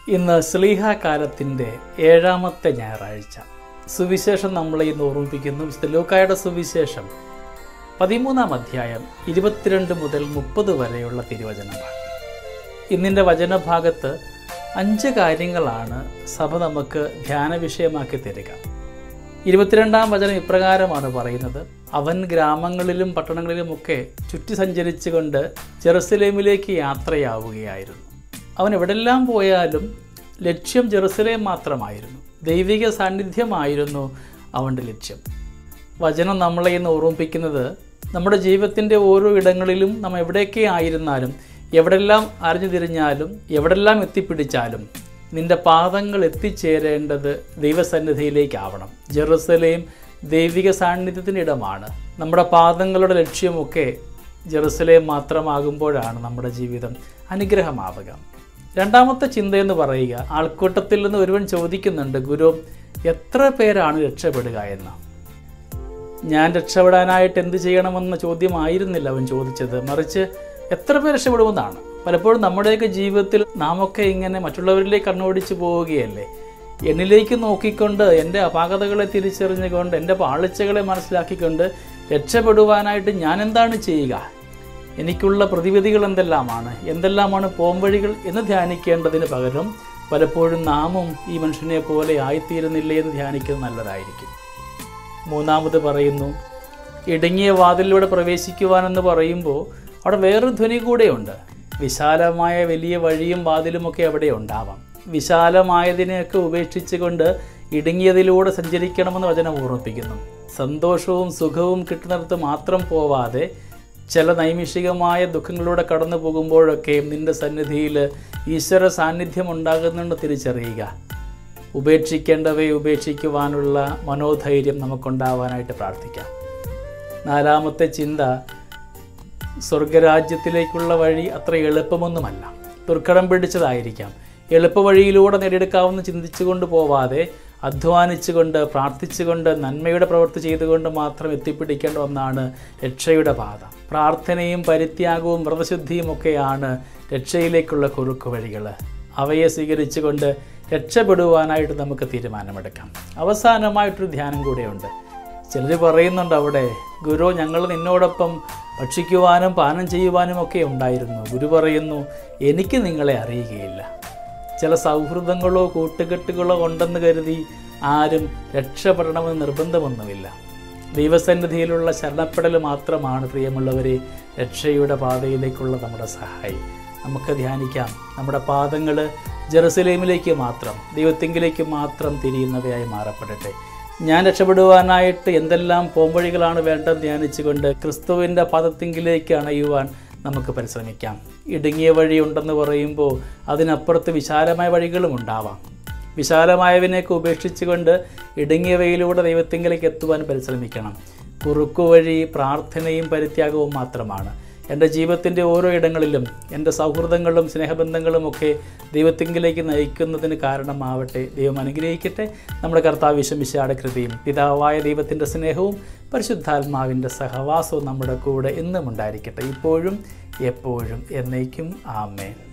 ഇന്ന് സ്ലീഹ കാലത്തിൻ്റെ ഏഴാമത്തെ ഞായറാഴ്ച സുവിശേഷം നമ്മളെ ഇന്ന് ഓർമ്മിപ്പിക്കുന്നു വിശുദ്ധ ലൂക്കായുടെ സുവിശേഷം പതിമൂന്നാം അധ്യായം ഇരുപത്തിരണ്ട് മുതൽ മുപ്പത് വരെയുള്ള തിരുവചനമാണ് ഇന്നിൻ്റെ വചനഭാഗത്ത് അഞ്ച് കാര്യങ്ങളാണ് സഭ നമുക്ക് ധ്യാന വിഷയമാക്കി തരിക ഇരുപത്തിരണ്ടാം വചനം ഇപ്രകാരമാണ് പറയുന്നത് അവൻ ഗ്രാമങ്ങളിലും പട്ടണങ്ങളിലുമൊക്കെ ചുറ്റി സഞ്ചരിച്ചുകൊണ്ട് ജെറുസലേമിലേക്ക് യാത്രയാവുകയായിരുന്നു അവൻ എവിടെല്ലാം പോയാലും ലക്ഷ്യം ജെറുസലേം മാത്രമായിരുന്നു ദൈവിക സാന്നിധ്യമായിരുന്നു അവൻ്റെ ലക്ഷ്യം വചനം നമ്മളെ ഇന്ന് ഓർമ്മിപ്പിക്കുന്നത് നമ്മുടെ ജീവിതത്തിൻ്റെ ഓരോ ഇടങ്ങളിലും നമ്മൾ എവിടെയൊക്കെ ആയിരുന്നാലും എവിടെല്ലാം അറിഞ്ഞു തിരിഞ്ഞാലും എവിടെല്ലാം എത്തിപ്പിടിച്ചാലും നിന്റെ പാദങ്ങൾ എത്തിച്ചേരേണ്ടത് ദൈവസന്നിധിയിലേക്കാവണം ജെറുസലേം ദൈവിക സാന്നിധ്യത്തിൻ്റെ ഇടമാണ് നമ്മുടെ പാദങ്ങളുടെ ലക്ഷ്യമൊക്കെ ജെറുസലേം മാത്രമാകുമ്പോഴാണ് നമ്മുടെ ജീവിതം അനുഗ്രഹമാവുക രണ്ടാമത്തെ ചിന്തയെന്ന് പറയുക ആൾക്കൂട്ടത്തിൽ നിന്ന് ഒരുവൻ ചോദിക്കുന്നുണ്ട് ഗുരു എത്ര പേരാണ് രക്ഷപ്പെടുക എന്ന് ഞാൻ രക്ഷപ്പെടാനായിട്ട് എന്ത് ചെയ്യണമെന്ന ചോദ്യമായിരുന്നില്ല അവൻ ചോദിച്ചത് മറിച്ച് എത്ര പേർ രക്ഷപ്പെടുമെന്നാണ് പലപ്പോഴും നമ്മുടെയൊക്കെ ജീവിതത്തിൽ നാമൊക്കെ ഇങ്ങനെ മറ്റുള്ളവരിലേക്ക് കണ്ണോടിച്ച് പോവുകയല്ലേ എന്നിലേക്ക് നോക്കിക്കൊണ്ട് എൻ്റെ അപാകതകളെ തിരിച്ചറിഞ്ഞുകൊണ്ട് എൻ്റെ പാളിച്ചകളെ മനസ്സിലാക്കിക്കൊണ്ട് രക്ഷപ്പെടുവാനായിട്ട് ഞാൻ എന്താണ് ചെയ്യുക എനിക്കുള്ള പ്രതിവിധികൾ എന്തെല്ലാമാണ് എന്തെല്ലാമാണ് പോംവഴികൾ എന്ന് ധ്യാനിക്കേണ്ടതിന് പകരം പലപ്പോഴും നാമും ഈ മനുഷ്യനെ പോലെ ആയിത്തീരുന്നില്ലേ എന്ന് ധ്യാനിക്കുന്നത് നല്ലതായിരിക്കും മൂന്നാമത് പറയുന്നു ഇടുങ്ങിയ വാതിലിലൂടെ പ്രവേശിക്കുവാനെന്ന് പറയുമ്പോൾ അവിടെ വേറൊരു ധ്വനി കൂടെയുണ്ട് വിശാലമായ വലിയ വഴിയും വാതിലുമൊക്കെ അവിടെ ഉണ്ടാവാം വിശാലമായതിനെയൊക്കെ ഉപേക്ഷിച്ചുകൊണ്ട് ഇടുങ്ങിയതിലൂടെ സഞ്ചരിക്കണമെന്ന് വചനം ഓർമ്മിപ്പിക്കുന്നു സന്തോഷവും സുഖവും കിട്ടുന്നിടത്ത് മാത്രം പോവാതെ ചില നൈമിഷികമായ ദുഃഖങ്ങളിലൂടെ കടന്നു പോകുമ്പോഴൊക്കെയും നിന്റെ സന്നിധിയിൽ ഈശ്വര സാന്നിധ്യം ഉണ്ടാകുന്നുണ്ട് തിരിച്ചറിയുക ഉപേക്ഷിക്കേണ്ടവയെ ഉപേക്ഷിക്കുവാനുള്ള മനോധൈര്യം നമുക്കുണ്ടാവാനായിട്ട് പ്രാർത്ഥിക്കാം നാലാമത്തെ ചിന്ത സ്വർഗരാജ്യത്തിലേക്കുള്ള വഴി അത്ര എളുപ്പമൊന്നുമല്ല ദുർഘടം പിടിച്ചതായിരിക്കാം എളുപ്പവഴിയിലൂടെ നേടിയെടുക്കാവുന്ന ചിന്തിച്ചുകൊണ്ട് പോവാതെ അധ്വാനിച്ചുകൊണ്ട് പ്രാർത്ഥിച്ചുകൊണ്ട് നന്മയുടെ പ്രവൃത്തി ചെയ്തുകൊണ്ട് മാത്രം എത്തിപ്പിടിക്കേണ്ട ഒന്നാണ് രക്ഷയുടെ പാത പ്രാർത്ഥനയും പരിത്യാഗവും വ്രതശുദ്ധിയും ഒക്കെയാണ് രക്ഷയിലേക്കുള്ള കുറുക്കു വഴികൾ അവയെ സ്വീകരിച്ചുകൊണ്ട് രക്ഷപ്പെടുവാനായിട്ട് നമുക്ക് തീരുമാനമെടുക്കാം അവസാനമായിട്ടൊരു ധ്യാനം കൂടെയുണ്ട് ചിലർ പറയുന്നുണ്ട് അവിടെ ഗുരു ഞങ്ങൾ നിന്നോടൊപ്പം ഭക്ഷിക്കുവാനും പാനം ചെയ്യുവാനും ഒക്കെ ഉണ്ടായിരുന്നു ഗുരു പറയുന്നു എനിക്ക് നിങ്ങളെ അറിയുകയില്ല ചില സൗഹൃദങ്ങളോ കൂട്ടുകെട്ടുകളോ ഉണ്ടെന്ന് കരുതി ആരും രക്ഷപ്പെടണമെന്ന് നിർബന്ധമൊന്നുമില്ല ദൈവസന്നിധിയിലുള്ള ശരണപ്പെടൽ മാത്രമാണ് പ്രിയമുള്ളവരെ രക്ഷയുടെ പാതയിലേക്കുള്ള നമ്മുടെ സഹായി നമുക്ക് ധ്യാനിക്കാം നമ്മുടെ പാദങ്ങൾ ജെറുസലേമിലേക്ക് മാത്രം ദൈവത്തിങ്കിലേക്ക് മാത്രം തിരിയുന്നവയായി മാറപ്പെടട്ടെ ഞാൻ രക്ഷപ്പെടുവാനായിട്ട് എന്തെല്ലാം പോംവഴികളാണ് വേണ്ടത് ധ്യാനിച്ചുകൊണ്ട് ക്രിസ്തുവിൻ്റെ പാദത്തിങ്കിലേക്ക് അണയുവാൻ നമുക്ക് പരിശ്രമിക്കാം ഇടുങ്ങിയ വഴിയുണ്ടെന്ന് പറയുമ്പോൾ അതിനപ്പുറത്ത് വിശാലമായ വഴികളും ഉണ്ടാവാം വിശാലമായവനെയൊക്കെ ഉപേക്ഷിച്ചുകൊണ്ട് ഇടുങ്ങിയവയിലൂടെ ദൈവത്തിങ്കിലേക്ക് എത്തുവാൻ പരിശ്രമിക്കണം കുറുക്കുവഴി പ്രാർത്ഥനയും പരിത്യാഗവും മാത്രമാണ് എൻ്റെ ജീവിതത്തിൻ്റെ ഓരോ ഇടങ്ങളിലും എൻ്റെ സൗഹൃദങ്ങളും സ്നേഹബന്ധങ്ങളും ഒക്കെ ദൈവത്തിങ്കിലേക്ക് നയിക്കുന്നതിന് കാരണമാവട്ടെ ദൈവം അനുഗ്രഹിക്കട്ടെ നമ്മുടെ കർത്താവ് വിശമിശാടെ കൃതിയും പിതാവായ ദൈവത്തിൻ്റെ സ്നേഹവും പരിശുദ്ധാത്മാവിൻ്റെ സഹവാസവും നമ്മുടെ കൂടെ എന്നും ഉണ്ടായിരിക്കട്ടെ ഇപ്പോഴും എപ്പോഴും എന്നേക്കും ആമേൻ